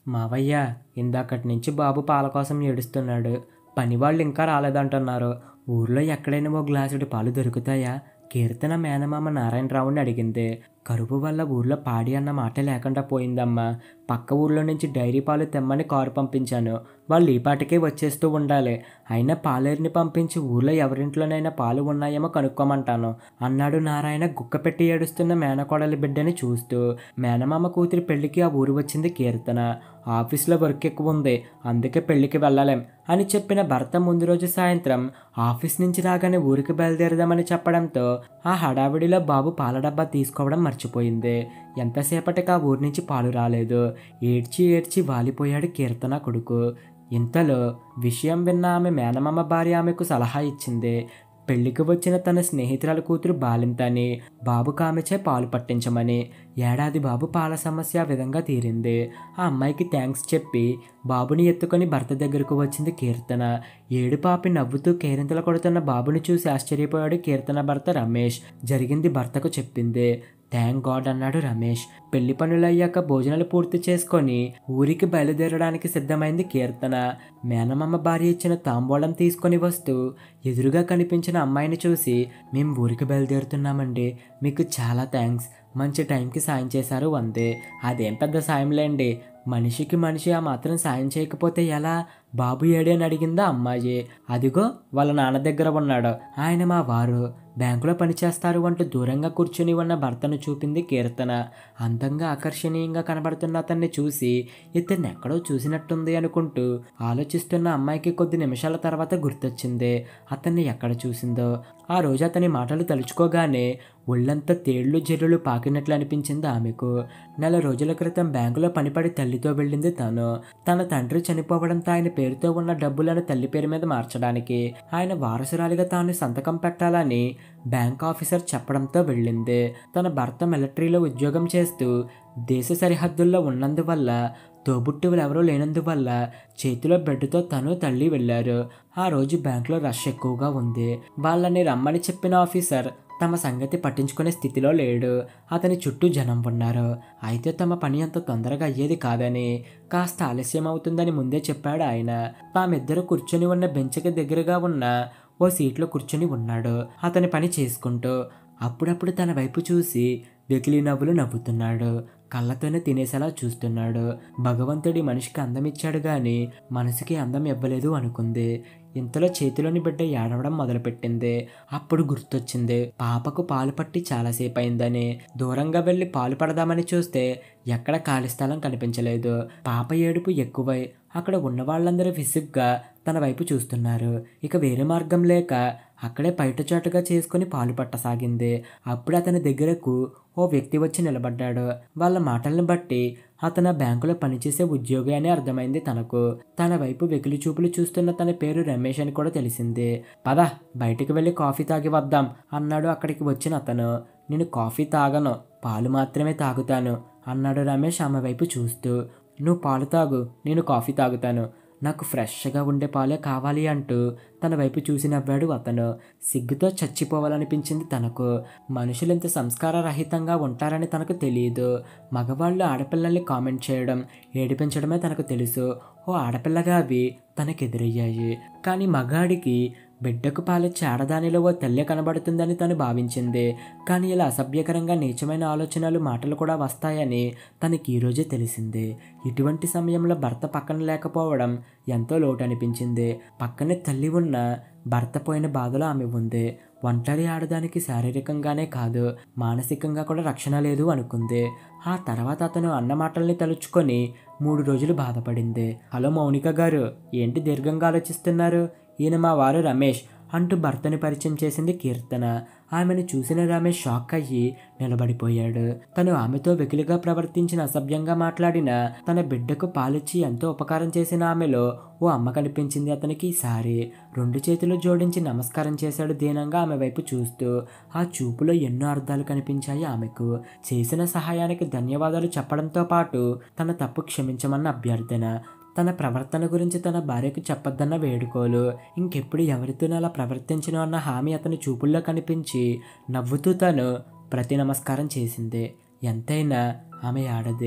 మావయ్య ఇందాకటి నుంచి బాబు పాల కోసం ఏడుస్తున్నాడు పని వాళ్ళు ఇంకా రాలేదంటున్నారు ఊర్లో ఎక్కడైనా ఓ గ్లాసుడి పాలు దొరుకుతాయా కీర్తన మేనమామ నారాయణరావుని అడిగింది కరువు వల్ల ఊర్లో పాడి అన్న మాట లేకుండా పోయిందమ్మా పక్క ఊర్లో నుంచి డైరీ పాలు తెమ్మని కారు పంపించాను వాళ్ళు ఈ పాటికే వచ్చేస్తూ ఉండాలి అయినా పాలేరుని పంపించి ఊర్లో ఎవరింట్లోనైనా పాలు ఉన్నాయేమో కనుక్కోమంటాను అన్నాడు నారాయణ గుక్క పెట్టి ఏడుస్తున్న మేనకోడలి బిడ్డని చూస్తూ మేనమామ కూతురి పెళ్లికి ఆ ఊరు వచ్చింది కీర్తన ఆఫీస్లో వర్క్ ఎక్కువ ఉంది అందుకే పెళ్లికి వెళ్ళలేం అని చెప్పిన భర్త ముందు రోజు సాయంత్రం ఆఫీస్ నుంచి రాగానే ఊరికి బయలుదేరదామని చెప్పడంతో ఆ హడావిడిలో బాబు పాల డబ్బా తీసుకోవడం మర్చిపోయింది ఎంతసేపటికి ఆ ఊరి నుంచి పాలు రాలేదు ఏడ్చి ఏడ్చి వాలిపోయాడు కీర్తన కొడుకు ఇంతలో విషయం విన్న ఆమె మేనమామ భార్య ఆమెకు సలహా ఇచ్చింది పెళ్లికి వచ్చిన తన స్నేహితురాల కూతురు బాలింతని బాబుకు ఆమెచే పాలు పట్టించమని ఏడాది బాబు పాల సమస్య ఆ విధంగా తీరింది ఆ అమ్మాయికి థ్యాంక్స్ చెప్పి బాబుని ఎత్తుకొని భర్త దగ్గరకు వచ్చింది కీర్తన ఏడు పాపి నవ్వుతూ కేరింతలు కొడుతున్న బాబుని చూసి ఆశ్చర్యపోయాడు కీర్తన భర్త రమేష్ జరిగింది భర్తకు చెప్పింది థ్యాంక్ గాడ్ అన్నాడు రమేష్ పెళ్లి పనులయ్యాక భోజనాలు పూర్తి చేసుకొని ఊరికి బయలుదేరడానికి సిద్ధమైంది కీర్తన మేనమామ భార్య ఇచ్చిన తాంబూలం తీసుకొని వస్తూ ఎదురుగా కనిపించిన అమ్మాయిని చూసి మేము ఊరికి బయలుదేరుతున్నామండి మీకు చాలా థ్యాంక్స్ మంచి టైంకి సాయం చేశారు అంతే అదేం పెద్ద సాయంలేండి మనిషికి మనిషి ఆ మాత్రం సాయం చేయకపోతే ఎలా బాబు ఏడే అని అడిగిందా అమ్మాయి అదిగో వాళ్ళ నాన్న దగ్గర ఉన్నాడు ఆయన మా వారు బ్యాంకులో పనిచేస్తారు అంటూ దూరంగా కూర్చుని ఉన్న భర్తను చూపింది కీర్తన అందంగా ఆకర్షణీయంగా కనబడుతున్న అతన్ని చూసి ఇతన్ని ఎక్కడో చూసినట్టుంది అనుకుంటూ ఆలోచిస్తున్న అమ్మాయికి కొద్ది నిమిషాల తర్వాత గుర్తొచ్చింది అతన్ని ఎక్కడ చూసిందో ఆ రోజు అతని మాటలు తలుచుకోగానే ఒళ్ళంతా తేళ్లు జల్లులు పాకినట్లు అనిపించింది ఆమెకు నెల రోజుల క్రితం బ్యాంకులో పనిపడి తల్లితో వెళ్ళింది తను తన తండ్రి చనిపోవడంతో ఆయన పేరుతో ఉన్న డబ్బులను తల్లి పేరు మీద మార్చడానికి ఆయన వారసురాలిగా తాను సంతకం పెట్టాలని బ్యాంక్ ఆఫీసర్ చెప్పడంతో వెళ్ళింది తన భర్త మిలిటరీలో ఉద్యోగం చేస్తూ దేశ సరిహద్దుల్లో ఉన్నందువల్ల తోబుట్టువులు ఎవరూ లేనందువల్ల చేతిలో బెడ్తో తను తల్లి వెళ్ళారు ఆ రోజు బ్యాంకులో రష్ ఎక్కువగా ఉంది వాళ్ళని రమ్మని చెప్పిన ఆఫీసర్ తమ సంగతి పట్టించుకునే స్థితిలో లేడు అతని చుట్టూ జనం ఉన్నారు అయితే తమ పని అంత తొందరగా అయ్యేది కాదని కాస్త ఆలస్యం అవుతుందని ముందే చెప్పాడు ఆయన తామిద్దరు కూర్చొని ఉన్న బెంచ్కి దగ్గరగా ఉన్న ఓ సీట్లో కూర్చొని ఉన్నాడు అతని పని చేసుకుంటూ అప్పుడప్పుడు తన వైపు చూసి వెకిలి నవ్వులు నవ్వుతున్నాడు కళ్ళతోనే తినేసేలా చూస్తున్నాడు భగవంతుడి మనిషికి అందం ఇచ్చాడు గాని మనసుకి అందం ఇవ్వలేదు అనుకుంది ఇంతలో చేతిలోని బిడ్డ ఏడవడం మొదలుపెట్టింది అప్పుడు గుర్తొచ్చింది పాపకు పాలు పట్టి చాలాసేపు అయిందని దూరంగా వెళ్ళి పాలు పడదామని చూస్తే ఎక్కడ ఖాళీ స్థలం కనిపించలేదు పాప ఏడుపు ఎక్కువై అక్కడ ఉన్న వాళ్ళందరూ విసుగ్గా తన వైపు చూస్తున్నారు ఇక వేరే మార్గం లేక అక్కడే బయటచాటుగా చేసుకుని పాలు పట్టసాగింది అప్పుడు అతని దగ్గరకు ఓ వ్యక్తి వచ్చి నిలబడ్డాడు వాళ్ళ మాటలను బట్టి అతను ఆ బ్యాంకులో పనిచేసే ఉద్యోగి అని అర్థమైంది తనకు తన వైపు వెకిలి చూపులు చూస్తున్న తన పేరు రమేష్ అని కూడా తెలిసింది పద బయటికి వెళ్ళి కాఫీ తాగి వద్దాం అన్నాడు అక్కడికి వచ్చిన అతను నేను కాఫీ తాగను పాలు మాత్రమే తాగుతాను అన్నాడు రమేష్ ఆమె వైపు చూస్తూ నువ్వు పాలు తాగు నేను కాఫీ తాగుతాను నాకు ఫ్రెష్గా ఉండే పాలే కావాలి అంటూ తన వైపు చూసి నవ్వాడు అతను సిగ్గుతో చచ్చిపోవాలనిపించింది తనకు మనుషులు ఇంత సంస్కార రహితంగా ఉంటారని తనకు తెలియదు మగవాళ్ళు ఆడపిల్లల్ని కామెంట్ చేయడం ఏడిపించడమే తనకు తెలుసు ఓ ఆడపిల్లగా అవి తనకెదురయ్యాయి కానీ మగాడికి బిడ్డకు పాలిచ్చే ఆడదానిలో ఓ తల్లి కనబడుతుందని తను భావించింది కానీ ఇలా అసభ్యకరంగా నీచమైన ఆలోచనలు మాటలు కూడా వస్తాయని తనకి ఈరోజే తెలిసింది ఇటువంటి సమయంలో భర్త పక్కన లేకపోవడం ఎంతో లోటు అనిపించింది పక్కనే తల్లి ఉన్న భర్త పోయిన బాధలో ఆమె ఉంది ఒంటరి ఆడదానికి శారీరకంగానే కాదు మానసికంగా కూడా రక్షణ లేదు అనుకుంది ఆ తర్వాత అతను అన్న మాటల్ని తలుచుకొని మూడు రోజులు బాధపడింది హలో మౌనిక గారు ఏంటి దీర్ఘంగా ఆలోచిస్తున్నారు ఈయన మా వారు రమేష్ అంటూ భర్తని పరిచయం చేసింది కీర్తన ఆమెను చూసిన రమేష్ షాక్ అయ్యి నిలబడిపోయాడు తను ఆమెతో వెకిలిగా ప్రవర్తించిన అసభ్యంగా మాట్లాడిన తన బిడ్డకు పాలిచ్చి ఎంతో ఉపకారం చేసిన ఆమెలో ఓ అమ్మ కనిపించింది అతనికి ఈసారి రెండు చేతులు జోడించి నమస్కారం చేశాడు దీనంగా ఆమె వైపు చూస్తూ ఆ చూపులో ఎన్నో అర్థాలు కనిపించాయి ఆమెకు చేసిన సహాయానికి ధన్యవాదాలు చెప్పడంతో పాటు తన తప్పు క్షమించమన్న అభ్యర్థన తన ప్రవర్తన గురించి తన భార్యకు చెప్పొద్దన్న వేడుకోలు ఇంకెప్పుడు ఎవరితోనూ అలా ప్రవర్తించను అన్న హామీ అతని చూపుల్లో కనిపించి నవ్వుతూ తను ప్రతి నమస్కారం చేసింది ఎంతైనా ఆమె ఆడది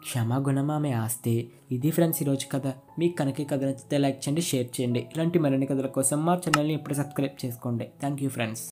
క్షమాగుణం ఆమె ఆస్తి ఇది ఫ్రెండ్స్ ఈరోజు కథ మీకు కనుక ఈ కథ నచ్చితే లైక్ చేయండి షేర్ చేయండి ఇలాంటి మరిన్ని కథల కోసం మా ఛానల్ని ఇప్పుడు సబ్స్క్రైబ్ చేసుకోండి థ్యాంక్ యూ ఫ్రెండ్స్